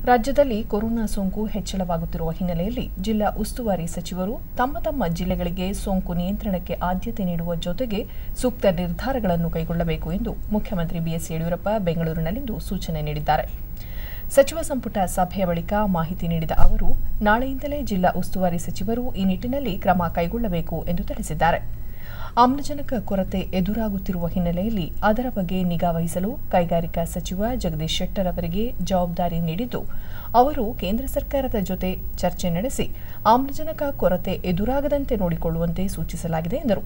ರಾಜ್ಯದಲ್ಲಿ ಕೊರೋನಾ ಸೋಂಕು ಹೆಚ್ಚಳವಾಗುತ್ತಿರುವ ಹಿನ್ನೆಲೆಯಲ್ಲಿ ಜಿಲ್ಲಾ ಉಸ್ತುವಾರಿ ಸಚಿವರು ತಮ್ಮ ತಮ್ಮ ಜಿಲ್ಲೆಗಳಿಗೆ ಸೋಂಕು ನಿಯಂತ್ರಣಕ್ಕೆ ಆದ್ಯತೆ ನೀಡುವ ಜೊತೆಗೆ ಸೂಕ್ತ ನಿರ್ಧಾರಗಳನ್ನು ಕೈಗೊಳ್ಳಬೇಕು ಎಂದು ಮುಖ್ಯಮಂತ್ರಿ ಬಿಎಸ್ ಯಡಿಯೂರಪ್ಪ ಬೆಂಗಳೂರಿನಲ್ಲಿಂದು ಸೂಚನೆ ನೀಡಿದ್ದಾರೆ ಸಚಿವ ಸಂಪುಟ ಸಭೆಯ ಬಳಿಕ ಮಾಹಿತಿ ನೀಡಿದ ಅವರು ನಾಳೆಯಿಂದಲೇ ಜಿಲ್ಲಾ ಉಸ್ತುವಾರಿ ಸಚಿವರು ಈ ನಿಟ್ಟಿನಲ್ಲಿ ಕ್ರಮ ಕೈಗೊಳ್ಳಬೇಕು ಎಂದು ತಿಳಿಸಿದ್ದಾರೆ ಆಮ್ಲಜನಕ ಕೊರತೆ ಎದುರಾಗುತ್ತಿರುವ ಹಿನ್ನೆಲೆಯಲ್ಲಿ ಅದರ ಬಗ್ಗೆ ನಿಗಾ ವಹಿಸಲು ಕೈಗಾರಿಕಾ ಸಚಿವ ಜಗದೀಶ್ ಶೆಟ್ಟರ್ ಅವರಿಗೆ ಜವಾಬ್ದಾರಿ ನೀಡಿದ್ದು ಅವರು ಕೇಂದ್ರ ಸರ್ಕಾರದ ಜೊತೆ ಚರ್ಚೆ ನಡೆಸಿ ಆಮ್ಲಜನಕ ಕೊರತೆ ಎದುರಾಗದಂತೆ ನೋಡಿಕೊಳ್ಳುವಂತೆ ಸೂಚಿಸಲಾಗಿದೆ ಎಂದರು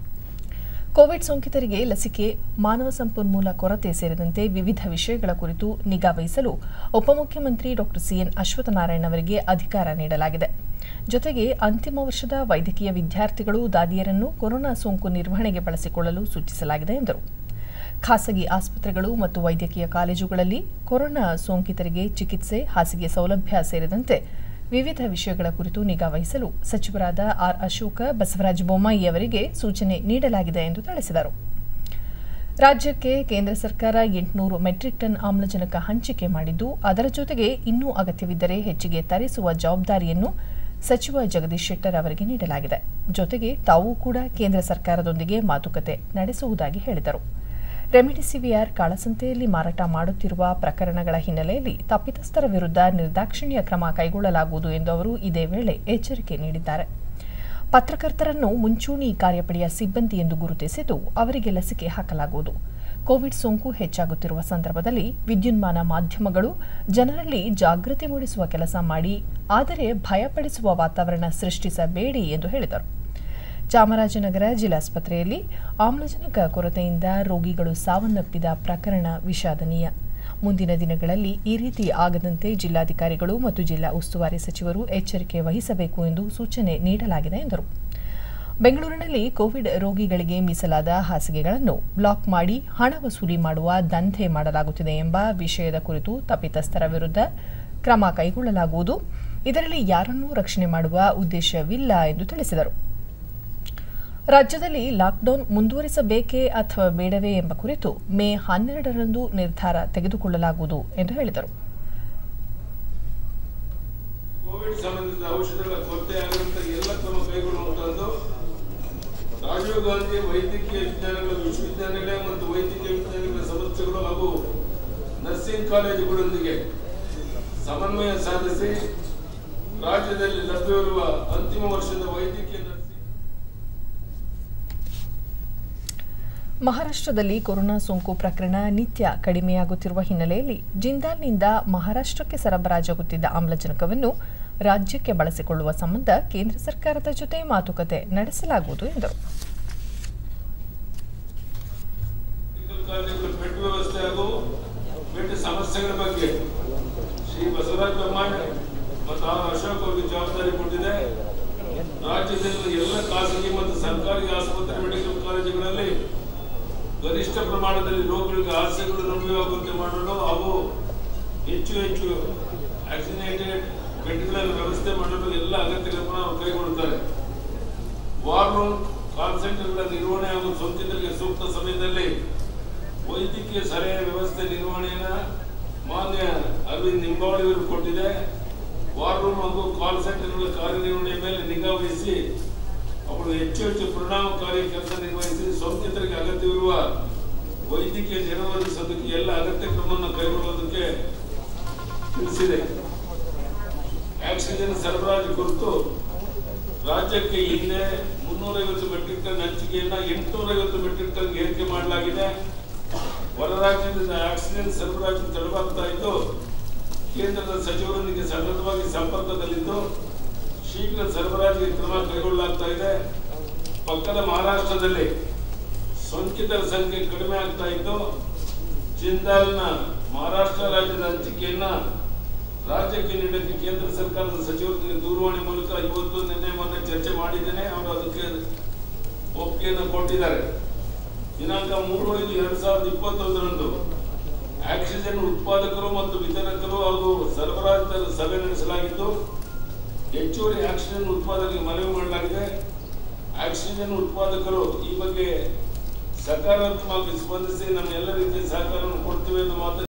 ಕೋವಿಡ್ ಸೋಂಕಿತರಿಗೆ ಲಸಿಕೆ ಮಾನವ ಸಂಪನ್ಮೂಲ ಕೊರತೆ ಸೇರಿದಂತೆ ವಿವಿಧ ವಿಷಯಗಳ ಕುರಿತು ನಿಗಾ ವಹಿಸಲು ಉಪಮುಖ್ಯಮಂತ್ರಿ ಡಾ ಸಿಎನ್ ಅಶ್ವತ್ಥನಾರಾಯಣ ಅವರಿಗೆ ಅಧಿಕಾರ ನೀಡಲಾಗಿದೆ ಜೊತೆಗೆ ಅಂತಿಮ ವರ್ಷದ ವೈದ್ಯಕೀಯ ವಿದ್ಯಾರ್ಥಿಗಳು ದಾದಿಯರನ್ನು ಕೊರೋನಾ ಸೋಂಕು ನಿರ್ವಹಣೆಗೆ ಬಳಸಿಕೊಳ್ಳಲು ಸೂಚಿಸಲಾಗಿದೆ ಎಂದರು ಖಾಸಗಿ ಆಸ್ಪತ್ರೆಗಳು ಮತ್ತು ವೈದ್ಯಕೀಯ ಕಾಲೇಜುಗಳಲ್ಲಿ ಕೊರೋನಾ ಸೋಂಕಿತರಿಗೆ ಚಿಕಿತ್ಸೆ ಹಾಸಿಗೆ ಸೌಲಭ್ಯ ಸೇರಿದಂತೆ ವಿವಿಧ ವಿಷಯಗಳ ಕುರಿತು ನಿಗಾ ವಹಿಸಲು ಸಚಿವರಾದ ಆರ್ ಅಶೋಕ ಬಸವರಾಜ ಬೊಮ್ಮಾಯಿ ಅವರಿಗೆ ಸೂಚನೆ ನೀಡಲಾಗಿದೆ ಎಂದು ತಿಳಿಸಿದರು ರಾಜ್ಯಕ್ಕೆ ಕೇಂದ್ರ ಸರ್ಕಾರ ಎಂಟುನೂರು ಮೆಟ್ರಿಕ್ ಟನ್ ಆಮ್ಲಜನಕ ಹಂಚಿಕೆ ಮಾಡಿದ್ದು ಅದರ ಜೊತೆಗೆ ಇನ್ನೂ ಅಗತ್ಯವಿದ್ದರೆ ಹೆಚ್ಚಿಗೆ ತರಿಸುವ ಜವಾಬ್ದಾರಿಯನ್ನು ಸಚಿವ ಜಗದೀಶ್ ಶೆಟ್ಟರ್ ಅವರಿಗೆ ನೀಡಲಾಗಿದೆ ಜೊತೆಗೆ ತಾವು ಕೂಡ ಕೇಂದ್ರ ಸರ್ಕಾರದೊಂದಿಗೆ ಮಾತುಕತೆ ನಡೆಸುವುದಾಗಿ ಹೇಳಿದರು ರೆಮಿಡಿಸಿವಿಯರ್ ಕಾಳಸಂತೆಯಲ್ಲಿ ಮಾರಾಟ ಮಾಡುತ್ತಿರುವ ಪ್ರಕರಣಗಳ ಹಿನ್ನೆಲೆಯಲ್ಲಿ ತಪ್ಪಿತಸ್ಥರ ವಿರುದ್ಧ ನಿರ್ದಾಕ್ಷಿಣ್ಯ ಕ್ರಮ ಕೈಗೊಳ್ಳಲಾಗುವುದು ಎಂದು ಅವರು ಇದೇ ವೇಳೆ ಎಚ್ಚರಿಕೆ ನೀಡಿದ್ದಾರೆ ಪತ್ರಕರ್ತರನ್ನು ಮುಂಚೂಣಿ ಕಾರ್ಯಪಡೆಯ ಸಿಬ್ಬಂದಿ ಎಂದು ಗುರುತಿಸಿದ್ದು ಅವರಿಗೆ ಲಸಿಕೆ ಹಾಕಲಾಗುವುದು ಕೋವಿಡ್ ಸೋಂಕು ಹೆಚ್ಚಾಗುತ್ತಿರುವ ಸಂದರ್ಭದಲ್ಲಿ ವಿದ್ಯುನ್ಮಾನ ಮಾಧ್ಯಮಗಳು ಜನರಲ್ಲಿ ಜಾಗೃತಿ ಮೂಡಿಸುವ ಕೆಲಸ ಮಾಡಿ ಆದರೆ ಭಯಪಡಿಸುವ ವಾತಾವರಣ ಸೃಷ್ಟಿಸಬೇಡಿ ಎಂದು ಹೇಳಿದರು ಚಾಮರಾಜನಗರ ಜಿಲ್ಲಾಸ್ಪತ್ರೆಯಲ್ಲಿ ಆಮ್ಲಜನಕ ಕೊರತೆಯಿಂದ ರೋಗಿಗಳು ಸಾವನ್ನಪ್ಪಿದ ಪ್ರಕರಣ ವಿಷಾದನೀಯ ಮುಂದಿನ ದಿನಗಳಲ್ಲಿ ಈ ರೀತಿ ಆಗದಂತೆ ಜಿಲ್ಲಾಧಿಕಾರಿಗಳು ಮತ್ತು ಜಿಲ್ಲಾ ಉಸ್ತುವಾರಿ ಸಚಿವರು ಎಚ್ಚರಿಕೆ ವಹಿಸಬೇಕು ಎಂದು ಸೂಚನೆ ನೀಡಲಾಗಿದೆ ಎಂದರು ಬೆಂಗಳೂರಿನಲ್ಲಿ ಕೋವಿಡ್ ರೋಗಿಗಳಿಗೆ ಮೀಸಲಾದ ಹಾಸಿಗೆಗಳನ್ನು ಬ್ಲಾಕ್ ಮಾಡಿ ಹಣ ವಸೂಲಿ ಮಾಡುವ ದಂಧೆ ಮಾಡಲಾಗುತ್ತಿದೆ ಎಂಬ ವಿಷಯದ ಕುರಿತು ತಪ್ಪಿತಸ್ಥರ ವಿರುದ್ಧ ಕ್ರಮ ಕೈಗೊಳ್ಳಲಾಗುವುದು ಇದರಲ್ಲಿ ಯಾರನ್ನೂ ರಕ್ಷಣೆ ಮಾಡುವ ಉದ್ದೇಶವಿಲ್ಲ ಎಂದು ತಿಳಿಸಿದರು ರಾಜ್ಯದಲ್ಲಿ ಲಾಕ್ಡೌನ್ ಮುಂದುವರಿಸಬೇಕೇ ಅಥವಾ ಬೇಡವೇ ಎಂಬ ಕುರಿತು ಮೇ ಹನ್ನೆರಡರಂದು ನಿರ್ಧಾರ ತೆಗೆದುಕೊಳ್ಳಲಾಗುವುದು ಎಂದು ಹೇಳಿದರು ಕೋವಿಡ್ ಸಂಬಂಧಿಸಿದ ಔಷಧಗಳ ಕೊರತೆ ಆಗಿರುವಂತ ಎಲ್ಲ ಕ್ರಮ ಕೈಗೊಳ್ಳುವಂತಹದ್ದು ರಾಜೀವ್ ಗಾಂಧಿ ವೈದ್ಯಕೀಯ ವಿಜ್ಞಾನಗಳ ವಿಶ್ವವಿದ್ಯಾನಿಲಯ ಮತ್ತು ವೈದ್ಯಕೀಯ ವಿಜ್ಞಾನಗಳ ಸಂಸ್ಥೆಗಳು ಹಾಗೂ ನರ್ಸಿಂಗ್ ಕಾಲೇಜುಗಳೊಂದಿಗೆ ಸಮನ್ವಯ ಸಾಧಿಸಿ ರಾಜ್ಯದಲ್ಲಿ ಲಭ್ಯವಿರುವ ಅಂತಿಮ ವರ್ಷದ ವೈದ್ಯಕೀಯ ನರ್ಸಿಂಗ್ ಮಹಾರಾಷ್ಟ್ರದಲ್ಲಿ ಕೊರೋನಾ ಸೋಂಕು ಪ್ರಕರಣ ನಿತ್ಯ ಕಡಿಮೆಯಾಗುತ್ತಿರುವ ಹಿನ್ನೆಲೆಯಲ್ಲಿ ಜಿಂದಾಲ್ನಿಂದ ಮಹಾರಾಷ್ಟ್ರಕ್ಕೆ ಸರಬರಾಜಾಗುತ್ತಿದ್ದ ಆಮ್ಲಜನಕವನ್ನು ರಾಜ್ಯಕ್ಕೆ ಬಳಸಿಕೊಳ್ಳುವ ಸಂಬಂಧ ಕೇಂದ್ರ ಸರ್ಕಾರದ ಜೊತೆ ಮಾತುಕತೆ ನಡೆಸಲಾಗುವುದು ಎಂದರು ಮೆಡಿಕಲ್ ಕಾಲೇಜುಗಳ ಬೆಡ್ ವ್ಯವಸ್ಥೆ ಹಾಗೂ ಬೆಡ್ ಸಮಸ್ಯೆಗಳ ಬಗ್ಗೆ ಶ್ರೀ ಬಸವರಾಜ ಬೊಮ್ಮಾಯಿ ಮತ್ತು ಆರ್ ಅಶೋಕ್ ಅವರಿಗೆ ಜವಾಬ್ದಾರಿ ಕೊಟ್ಟಿದೆ ರಾಜ್ಯದಲ್ಲಿ ಎಲ್ಲ ಖಾಸಗಿ ಮತ್ತು ಸರ್ಕಾರಿ ಆಸ್ಪತ್ರೆ ಮೆಡಿಕಲ್ ಕಾಲೇಜುಗಳಲ್ಲಿ ಗರಿಷ್ಠ ಪ್ರಮಾಣದಲ್ಲಿ ರೋಗಿಗಳಿಗೆ ಹಾಸ್ಯಗಳು ಲಭ್ಯವಾಗುವಂತೆ ಮಾಡಲು ಹಾಗೂ ಹೆಚ್ಚು ಹೆಚ್ಚು ಆಕ್ಸಿನೇಟೆಡ್ ಬೆಡ್ಗಳನ್ನು ವ್ಯವಸ್ಥೆ ಮಾಡಲು ಎಲ್ಲ ಅಗತ್ಯ ಕ್ರಮ ಕೈಗೊಳ್ಳುತ್ತಾರೆ ವಾರ್ ರೂಮ್ ಕಾಲ್ ಸೆಂಟರ್ಗಳ ನಿರ್ವಹಣೆ ಹಾಗೂ ಸೋಂಕಿತರಿಗೆ ಸೂಕ್ತ ಸಮಯದಲ್ಲಿ ವೈದ್ಯಕೀಯ ಸಲಹೆ ವ್ಯವಸ್ಥೆ ನಿರ್ವಹಣೆಯನ್ನ ಮಾನ್ಯ ಅರವಿಂದ್ ನಿಂಬಾವಳಿ ಅವರು ಕೊಟ್ಟಿದೆ ವಾರ್ ರೂಮ್ ಹಾಗೂ ಕಾಲ್ ಸೆಂಟರ್ಗಳ ಕಾರ್ಯನಿರ್ವಹಣೆಯ ಮೇಲೆ ನಿಗಾ ವಹಿಸಿ ಅವರು ಹೆಚ್ಚು ಹೆಚ್ಚು ಪರಿಣಾಮಕಾರಿ ಕೆಲಸ ನಿರ್ವಹಿಸಿ ಸೋಂಕಿತರಿಗೆ ಅಗತ್ಯವಿರುವ ವೈದ್ಯಕೀಯ ನೆರವು ಒದಗಿಸೋದಕ್ಕೆ ಎಲ್ಲ ಅಗತ್ಯ ಕ್ರಮವನ್ನು ಕೈಗೊಳ್ಳುವುದಕ್ಕೆ ತಿಳಿಸಿದೆ ಆಕ್ಸಿಜನ್ ಸರಬರಾಜು ಕುರಿತು ರಾಜ್ಯಕ್ಕೆ ಹಿಂದೆ ಮುನ್ನೂರೈವತ್ತು ಮೆಟ್ರಿಕ್ ಟನ್ ಹಂಚಿಕೆಯನ್ನ ಎಂಟುನೂರೈವತ್ತು ಮೆಟ್ರಿಕ್ ಟನ್ ಏರಿಕೆ ಮಾಡಲಾಗಿದೆ ಹೊರ ರಾಜ್ಯದಿಂದ ಆಕ್ಸಿಜನ್ ಸರಬರಾಜು ತಡವಾಗ್ತಾ ಇದ್ದು ಕೇಂದ್ರದ ಸಚಿವರೊಂದಿಗೆ ಸತತವಾಗಿ ಸಂಪರ್ಕದಲ್ಲಿದ್ದು ಶೀಘ್ರ ಸರಬರಾಜಿಗೆ ಕ್ರಮ ಕೈಗೊಳ್ಳಲಾಗ್ತಾ ಇದೆ ಪಕ್ಕದ ಮಹಾರಾಷ್ಟ್ರದಲ್ಲಿ ಸೋಂಕಿತರ ಸಂಖ್ಯೆ ಕಡಿಮೆ ಆಗ್ತಾ ಇದ್ದು ಜಿಂದಾಲ್ನ ಮಹಾರಾಷ್ಟ್ರ ರಾಜ್ಯದ ಹಂಚಿಕೆಯನ್ನ ರಾಜ್ಯಕ್ಕೆ ನೀಡಕ್ಕೆ ಕೇಂದ್ರ ಸರ್ಕಾರದ ಸಚಿವರಿಗೆ ದೂರವಾಣಿ ಮೂಲಕ ಇವತ್ತು ನಿನ್ನೆ ಮೊನ್ನೆ ಚರ್ಚೆ ಮಾಡಿದ್ದೇನೆ ಅವರು ಅದಕ್ಕೆ ಒಪ್ಪಿಗೆಯನ್ನು ಕೊಟ್ಟಿದ್ದಾರೆ ದಿನಾಂಕ ಮೂರು ಐದು ಎರಡ್ ಸಾವಿರದ ಇಪ್ಪತ್ತೊಂದರಂದು ಆಕ್ಸಿಜನ್ ಉತ್ಪಾದಕರು ಮತ್ತು ವಿತರಕರು ಹಾಗೂ ಸರಬರಾಜುದಾರರ ಸಭೆ ನಡೆಸಲಾಗಿದ್ದು ಹೆಚ್ಚುವರಿ ಆಕ್ಸಿಜನ್ ಉತ್ಪಾದನೆಗೆ ಮನವಿ ಮಾಡಲಾಗಿದೆ ಆಕ್ಸಿಜನ್ ಉತ್ಪಾದಕರು ಈ ಬಗ್ಗೆ ಸಕಾರಾತ್ಮಕವಾಗಿ ಸ್ಪಂದಿಸಿ ನಮ್ಮ ಎಲ್ಲ ರೀತಿಯ ಸಹಕಾರವನ್ನು ಕೊಡ್ತೇವೆ ಎಂದು ಮಾತು